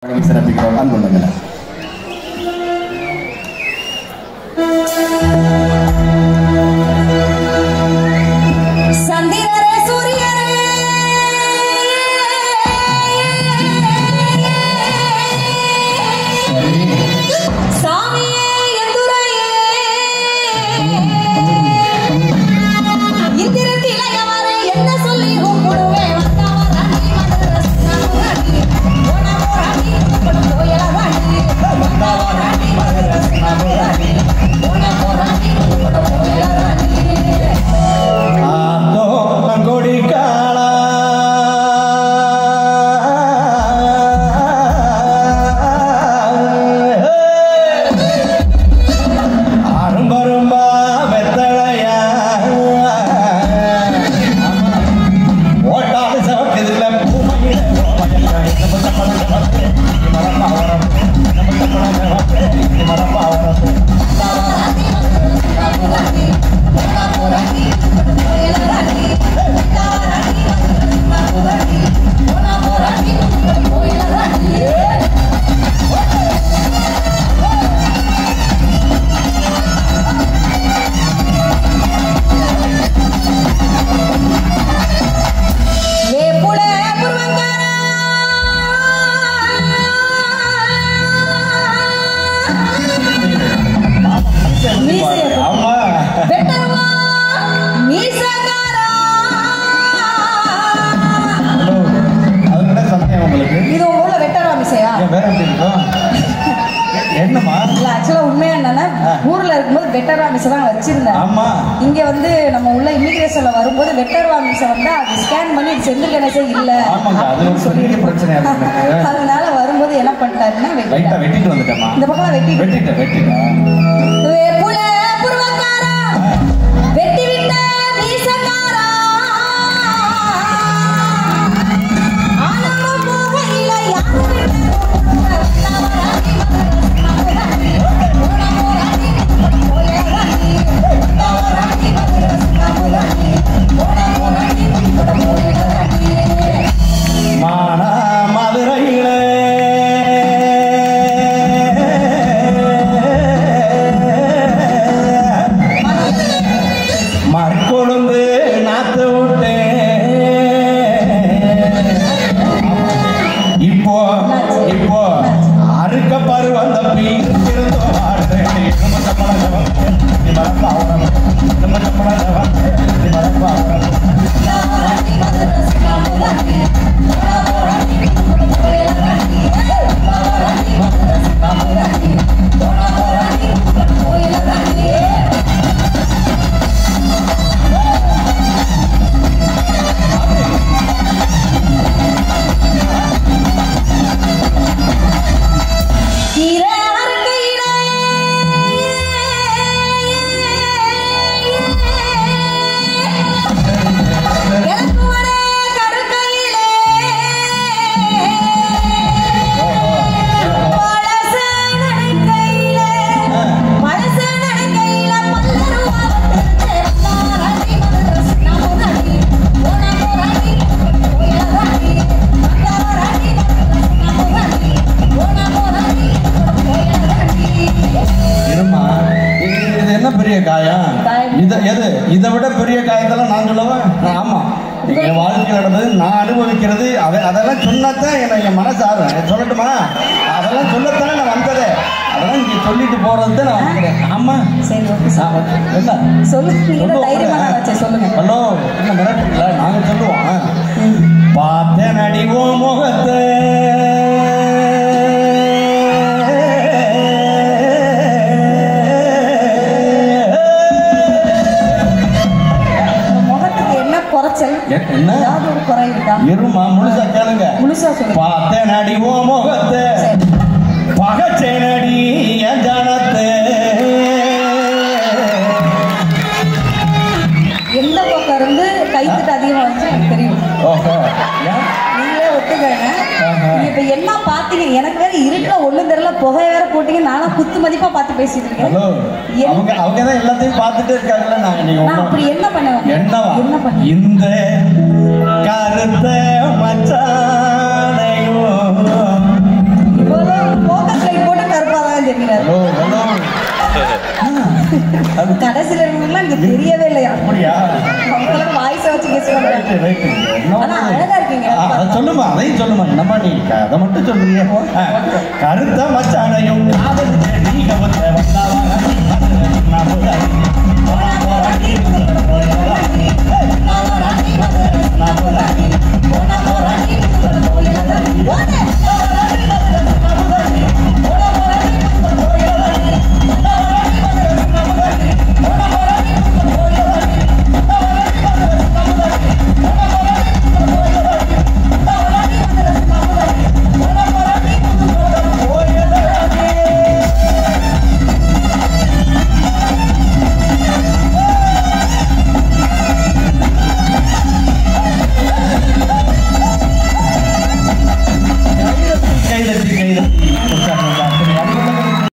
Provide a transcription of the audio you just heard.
வழங்கி சிறப்பிக்கிறோம் அன்புள்ளங்களை சந்திரரே சூரியரே சாமியே எந்துரையே இந்திரத்தில் இளையவரை என்ன சொல்லி கும்பிடுவே வந்தவராணி மதுரஸ்னாமுராணி ஓணமோராணி கோயிலராணி வந்தவராணி மதுரஸ்னாமுராணி ஓணமோராணி கோயிலராணி ஆந்தோ நங்கொடி காளா அரும்பரும்பா வெத்தலையா ஓட்டாது சவக்குதுல பூமையில ஆமா ஹலோ அது கூட சந்தேகம் உங்களுக்கு இது உங்க ஊர்ல வெட்டரா மிசையா என் பேர் எப்படி இருக்கும் என்னம்மா இல்ல ஆக்சுவலா உண்மையா என்னன்னா ஆ. ஊர்ல இருக்கும்போது வெட்டரா மிஸ் தான் வச்சிருந்தேன் ஆமா இங்க வந்து நம்ம உள்ள இமிகிரேஷன்ல வரும்போது வெட்டர்வா மிஸ் வந்து அது ஸ்கேன் பண்ணி இது செந்தில் கணேசே இல்ல ஆமாங்க அது ஒரு பெரிய பிரச்சனையா இருக்கு எனக்கு. அதனால வரும்போது என்ன பண்ணிட்டாருன்னா லைட்டா வெட்டிட்டாரு. வெட்டிட்டு வந்துட்டேம்மா இந்த பக்கம் வெட்டி வெட்டிட்டேன் வெட்டிட்டேன் வேப்புல புருவக்காரா, வெட்டி விட்ட மீசக்காரா. ஆலமரம் போகையில யாரு விட்ட தவறாகி மதுரஸ்தாமுராணி. ஓணமோராணி, கோயிலராணி. தவறாகி மதுரஸ்தாமுராணி. ஓணமோராணி, கோயிலராணி. மானா மதுரையிலே மற்கொழுந்து நாத்து விட்டேன் இப்போ இப்போ அறுக்க பருவம் தப்பி இருந்தோ ஆடுறேன் நம்ம சம்பளம் நீ மறப்பா நம்ம சம்பளம் நீ மறப்பா தவறாகி மதுரஸ்தாமுராணி. ஓணமோராணி, கோயிலராணி. தவறாகி மதுரஸ்தாமுராணி. ஓணமோராணி, கோயிலராணி. கீரை அறுக்கையிலே இறக்குவனே கருக்கையிலே பழச நடைக்கையிலே பழச நடைக்கையிலே பல்லருவா வந்திருச்சே ராணி மதுரஸ்நாமுராணி ஓணமுராணி கோயிலராணி மந்தவராணி மதுரஸ்நாமுராணி ஓணமுராணி கோயிலராணி இருமா இது இது என்ன பெரிய காயம் காயம். இத எது இதை விட பெரிய காயத்தெல்லாம் நான் சொல்லவா நான் ஆமா என் வாழ்க்கையில் நடந்தது நான் அனுபவிக்கிறது அதை அதெல்லாம் சொன்னத்தான் என்ன என் மனசு ஆறும் சொல்லட்டுமா அதெல்லாம் சொல்லத்தானே நான் வந்ததே அதெல்லாம் இங்கே சொல்லிட்டு போறது தான் நான் வந்துக்கிறேன் ஆமா சரி ஓகே சார் ஆ, என்ன சொல்லு நீங்க தான் தைரியமான வச்சே சொல்லுங்க ஹலோ என்ன மிரட்டுல நாங்க சொல்லுவோம் பார்த்தேன் அடிவோ முகத்தை உங்க முகத்துக்கு என்ன குறைச்சல் எ- என்ன ஏதாவது ஒரு குறை இருக்கா இருமா முழுசா கேளுங்க முழுசா சொல்லுங்க பார்த்தேன் அடிவோ முகத்தை சரி. பகச்சேனடி என் ஜனத்தை எந்த பக்கம் இருந்து கைத்துட்டு அதிகமா வந்து எனக்கு தெரியும் ஓஹோ ஏன் நீங்களே ஒத்துக்கங்க ஆஹா. நீங்க இப்ப என்ன பாத்தீங்க எனக்கு வேற இருட்டுல ஒண்ணும் தெரியல புகை வேற போட்டீங்க நானும் குத்து மதிப்பா பார்த்து பேசிட்டு இருக்கேன் ஹலோ என்ன- அவங்க அவங்க தான் எல்லாத்தையும் பார்த்துட்டு இருக்காங்கல்ல நாங்க நீங்க நான் ஒண்ணும் அப்படி என்ன பண்ணுவேன் என்னவா என்ன பண்ண இந்த கருத்த மச்சானையும் அது- கடைசியில இருக்கவங்கலாம் எனக்கு தெரியவே இல்லையா அப்படியா அவங்களும் வாய்ஸை வச்சு கெஸ் ரைட்டு பண்றாங்க ரைட்டு ஆனா அழகா இருக்கீங்க. ஆ, அதை சொல்லுமா அதையும் சொல்லுமா என்னம்மா நீ அதை மட்டும் சொல்றீங்க ஆ, கருத்த மச்சானையும் காதல் செடி கவத்த வந்தாவாங்க நான் போய் போனா போறாண்டி, போறாண்டி, நான் போறாண்டி, நான் போறாண்டி, போனா போறாண்டி, கைதட்டி கைதட்டி